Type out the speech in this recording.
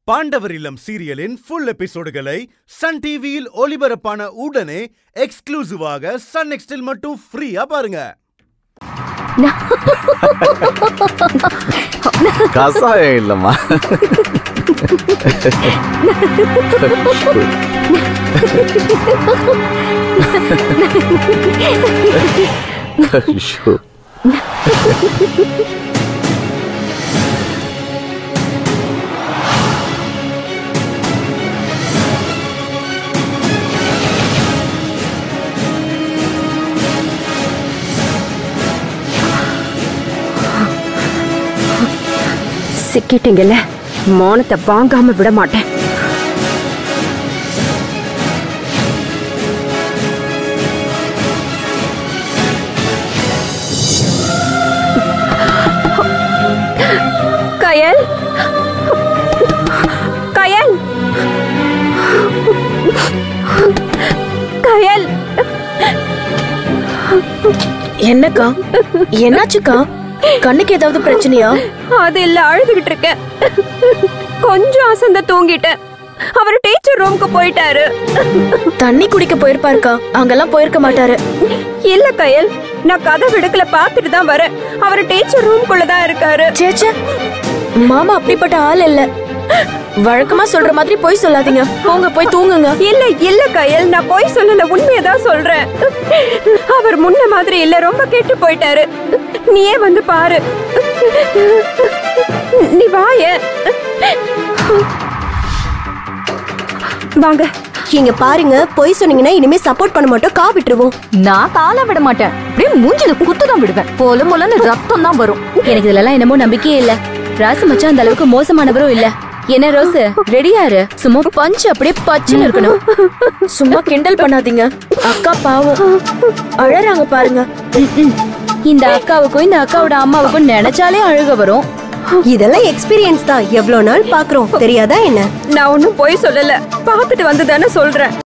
பாண்டவர் இல்லம் சீரியலின் full எபிசோடுகளை Sun டிவியில் ஒளிபரப்பான உடனே எக்ஸ்க்ளூசிவாக சன் நெக்ஸ்டில் மட்டும் ஃப்ரீயா பாருங்க கசாயம் இல்லம்மா ஐயோ. சிக்கிட்டீங்கல்ல மானத்தை வாங்காம விட மாட்டேன் கயல் கயல் கயல் என்னக்கா என்னாச்சுக்கா கண்ணுக்கு ஏதாவது பிரச்சனையா அது இல்ல அழுதுகிட்டு இருக்கேன் கொஞ்சம் அசந்த தூங்கிட்டேன் அவர் டீச்சர் ரூமுக்கு போயிட்டாரு தண்ணி குடிக்க போயிருப்பாருக்கா அங்கெல்லாம் போயிருக்க மாட்டாரு இல்ல கயல் நான் கதை விடுக்கல பாத்துட்டு தான் வரேன் அவர் டீச்சர் ரூம்குள்ள தான் இருக்காரு சேச்சே மாமா அப்படிப்பட்ட ஆள் இல்ல வழக்கமா சொல்ற மாதிரி போய் சொல்லாதீங்க போங்க போய் தூங்குங்க இல்ல இல்ல கயல் நான் போய் சொல்லல உண்மையதான் சொல்றேன் அவர் முன்ன மாதிரி இல்ல ரொம்ப கெட்டு போயிட்டாரு நீயே வந்து பாரு நீ வாய வாங்க இங்க பாருங்க பொய் சொன்னீங்கன்னா இனிமே சப்போர்ட் பண்ண மாட்டோம் கா விட்டுருவோம் நான் கால விட மாட்டேன் அப்படியே மூஞ்சில குத்து தான் விடுவேன் போல போலன்னு ரத்தம் தான் வரும் எனக்கு இதுல என்னமோ நம்பிக்கையே இல்ல ராசு மச்சான் அந்த அளவுக்கு மோசமானவரும் இல்ல என்ன ரோஸ் ரெடியாரு சும்மா பஞ்சு அப்படியே பச்சுன்னு இருக்கணும் சும்மா கிண்டல் பண்ணாதீங்க அக்கா பாவம் அழறாங்க பாருங்க இந்த அக்காவுக்கும் இந்த அக்காவோட அம்மாவுக்கும் நினைச்சாலே அழுக வரும் இதெல்லாம் எக்ஸ்பீரியன்ஸ் தான் எவ்வளவு நாள் பாக்குறோம் தெரியாதா என்ன நான் ஒன்னும் போய் சொல்லல பாத்துட்டு வந்து தானே சொல்றேன்